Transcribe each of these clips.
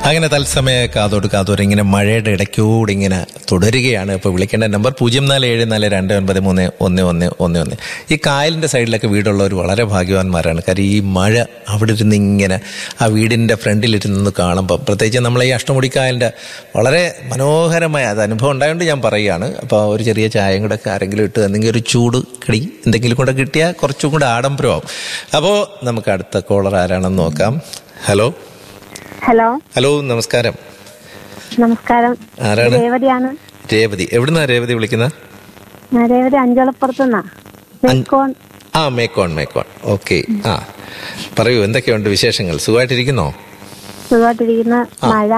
അങ്ങനെ തത്സമയ കാതോട് കാതോട് ഇങ്ങനെ മഴയുടെ ഇടയ്ക്കൂടെ ഇങ്ങനെ തുടരുകയാണ് ഇപ്പോൾ വിളിക്കേണ്ട നമ്പർ പൂജ്യം നാല് ഏഴ് നാല് രണ്ട് ഒൻപത് മൂന്ന് ഒന്ന് ഒന്ന് ഒന്ന് ഒന്ന് ഈ കായലിൻ്റെ സൈഡിലൊക്കെ വീടുള്ളവർ വളരെ ഭാഗ്യവാന്മാരാണ് കാര്യം ഈ മഴ അവിടെ ഇരുന്ന് ഇങ്ങനെ ആ വീടിൻ്റെ ഫ്രണ്ടിലിരുന്ന് കാണുമ്പോൾ പ്രത്യേകിച്ച് നമ്മളെ ഈ അഷ്ടമുടിക്കായലിൻ്റെ വളരെ മനോഹരമായ അത് അനുഭവം ഉണ്ടായതുകൊണ്ട് ഞാൻ പറയുകയാണ് അപ്പോൾ ഒരു ചെറിയ ചായയും കൂടെ ഒക്കെ ആരെങ്കിലും ഇട്ട് എന്തെങ്കിലും ഒരു ചൂട് കടി എന്തെങ്കിലും കൂടെ കിട്ടിയാൽ കുറച്ചും കൂടെ ആഡംബരമാവും അപ്പോൾ നമുക്ക് അടുത്ത കോളർ ആരാണെന്ന് നോക്കാം ഹലോ ഹലോ ഹലോ നമസ്കാരം നമസ്കാരം ആരാണ് രേവതിയാണ് രേവതി എവിടുന്നാ രേവതി വിളിക്കുന്നത് ഞാൻ രേവതി അഞ്ചോളപ്പുറത്തുനിന്നാ മേക്കോൺ ആ മേക്കോൺ മേക്കോൺ ഓക്കെ ആ പറയൂ എന്തൊക്കെയുണ്ട് വിശേഷങ്ങൾ സുഖമായിട്ടിരിക്കുന്നോ സുഖമായിട്ടിരിക്കുന്ന മഴ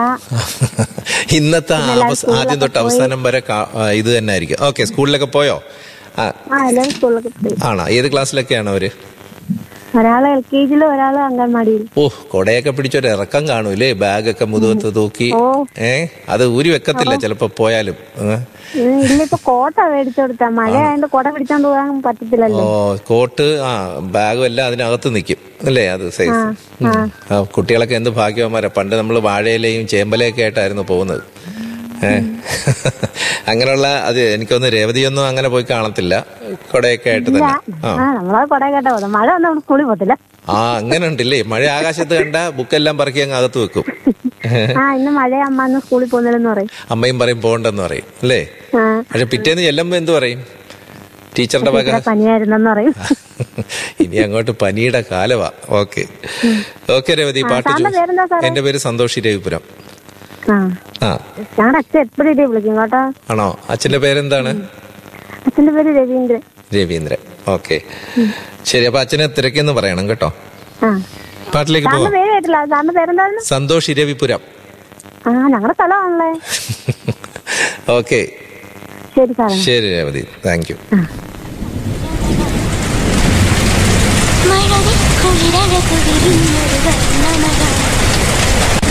ഇന്നത്തെ പിന്നെ എല്ലാവരും അവസ്- ആദ്യം തൊട്ട് സ്കൂളിലൊക്കെ അവസാനം വരെ കാ- ആ, ഇത് തന്നെ ആയിരിക്കും ഓക്കെ സ്കൂളിലൊക്കെ പോയോ ആ ആ എല്ലാവരും സ്കൂളിലൊക്കെ പോയി ആണോ ഏത് ക്ലാസ്സിലൊക്കെയാണ് അവര് ഒരാള് എൽ കെ ജിയിലും ഒരാള് അംഗൻവാടിയിൽ ഓ കൊടയൊക്കെ പിടിച്ചൊരു ഇറക്കം കാണൂലേ ബാഗൊക്കെ മുതുകത്ത് തൂക്കി ഓ. ഏ അത് ഊരി വെക്കത്തില്ല ചിലപ്പോ പോയാലും ഏ? ഉം, ഇല്ല ഇപ്പൊ കോട്ട മേടിച്ചു കൊടുത്താ മഴ ആയതുകൊണ്ട് കോട്ട പിടിച്ചോണ്ട് പോകാൻ ഓ പറ്റത്തില്ലല്ലോ കോട്ട് ആ ബാഗും എല്ലാം അതിനകത്ത് നിൽക്കും അല്ലേ അത് സൈസ് ഉം. ആ, കുട്ടികളൊക്കെ എന്ത് ഭാഗ്യവന്മാരാ പണ്ട് നമ്മൾ വാഴയിലയും ചേമ്പലയൊക്കെ ആയിട്ടായിരുന്നു പോകുന്നത് ഏ അങ്ങനെയുള്ള അത് എനിക്കൊന്ന് രേവതിയൊന്നും അങ്ങനെ പോയി കാണത്തില്ല കൊടയൊക്കെ ആയിട്ട് തന്നെ ആ ആ നമ്മളത് കൊട കേട്ടാ പോകുന്നത് മഴ വന്നാൽ നമ്മൾ സ്കൂളിൽ പോകത്തില്ല ആ അങ്ങനെ ഉണ്ടല്ലേ മഴ ആകാശത്ത് കണ്ട ബുക്കെല്ലാം പറക്കി അങ്ങ് അകത്ത് വെക്കും ആ ഇന്ന് മഴ അമ്മ ഇന്ന് സ്കൂളിൽ പോകുന്നില്ലെന്ന് പറയും അമ്മയും പറയും പോണ്ടെന്ന് പറയും അല്ലേ ആ പക്ഷെ പിറ്റേന്ന് ചെല്ലുമ്പോ എന്ത് പറയും ടീച്ചറുടെ വക ടീച്ചറെ പനിയായിരുന്നെന്ന് പറയും ഇനി അങ്ങോട്ട് പനിയുടെ കാലവാ ഓക്കെ ഓക്കെ രവതി പാട്ട് സാറിന്റെ പേരെന്താ സാറേ? എന്റെ പേര് സന്തോഷ് രവിപുരം ആ ആ ഞങ്ങളുടെ അച്ഛൻ എപ്പോഴും ഇതേ വിളിക്കും കേട്ടോ ആണോ അച്ഛന്റെ പേരെന്താണ് അച്ഛന്റെ പേര് രവീന്ദ്രൻ രവീന്ദ്രൻ ഓക്കെ ശരി അപ്പൊ അച്ഛനെ തിരക്കെന്ന് പറയണം കേട്ടോ ആ പാട്ടിലേക്ക് സാറിന്റെ പോവാം പേര് കേട്ടില്ല സാറിന്റെ പേരെന്തായിരുന്നു സന്തോഷ് രവിപുരം ആ ഞങ്ങളുടെ സ്ഥലമാണല്ലേ ഓക്കെ ശരി സാറേ ശരി രവതി താങ്ക് യു മഴവിൽ കുളിരഴകു വിരിഞ്ഞൊരു വർണ്ണമഴ